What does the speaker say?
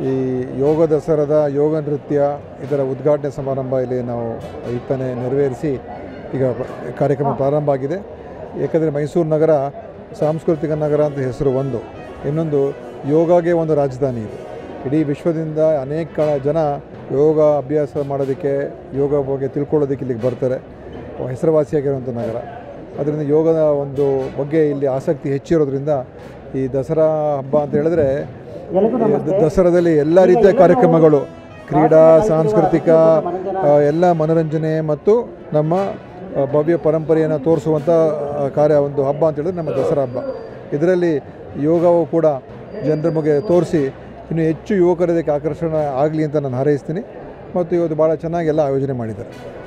ಈ ಯೋಗ ದಸರಾದ ಯೋಗ ನೃತ್ಯ ಇದರ ಉದ್ಘಾಟನೆ ಸಮಾರಂಭ ಇಲ್ಲಿ ನಾವು ಇತ್ತನೆ ನೆರವೇರಿಸಿ ಈಗ ಪ- ಕಾರ್ಯಕ್ರಮ ಪ್ರಾರಂಭ ಆಗಿದೆ ಏಕೆಂದರೆ ಮೈಸೂರು ನಗರ ಸಾಂಸ್ಕೃತಿಕ ನಗರ ಅಂತ ಹೆಸರು ಒಂದು ಇನ್ನೊಂದು ಯೋಗಾಗೆ ಒಂದು ರಾಜಧಾನಿ ಇದೆ ಇಡೀ ವಿಶ್ವದಿಂದ ಅನೇಕ ಜನ ಯೋಗ ಅಭ್ಯಾಸ ಮಾಡೋದಕ್ಕೆ ಯೋಗ ಬಗ್ಗೆ ತಿಳ್ಕೊಳ್ಳೋದಕ್ಕೆ ಇಲ್ಲಿಗೆ ಬರ್ತಾರೆ ಹೆಸರುವಾಸಿಯಾಗಿರುವಂಥ ನಗರ ಅದರಿಂದ ಯೋಗದ ಒಂದು ಬಗ್ಗೆ ಇಲ್ಲಿ ಆಸಕ್ತಿ ಹೆಚ್ಚಿರೋದ್ರಿಂದ ಈ ದಸರಾ ಹಬ್ಬ ಅಂತ ಹೇಳಿದ್ರೆ ಈ ದ- ದಸರಾದಲ್ಲಿ ಎಲ್ಲ ರೀತಿಯ ಕಾರ್ಯಕ್ರಮಗಳು ಕ್ರೀಡಾ ಸಾಂಸ್ಕೃತಿಕ ಆ, ಎಲ್ಲ ಮನೋರಂಜನೆ ಮತ್ತು ನಮ್ಮ ಆ, ಭವ್ಯ ಪರಂಪರೆಯನ್ನು ತೋರಿಸುವಂಥ ಆ, ಕಾರ್ಯ ಒಂದು ಹಬ್ಬ ಅಂತ ಹೇಳಿದ್ರೆ ನಮ್ಮ ದಸರಾ ಹಬ್ಬ ಇದರಲ್ಲಿ ಯೋಗವು ಕೂಡ ಜನರ ಬಗ್ಗೆ ತೋರಿಸಿ ಇನ್ನು ಹೆಚ್ಚು ಯುವಕರು ಇದಕ್ಕೆ ಆಕರ್ಷಣೆ ಆಗಲಿ ಅಂತ ನಾನು ಹಾರೈಸ್ತೀನಿ ಮತ್ತು ಇವತ್ತು ಭಾಳ ಚೆನ್ನಾಗಿ ಎಲ್ಲ ಆಯೋಜನೆ ಮಾಡಿದ್ದಾರೆ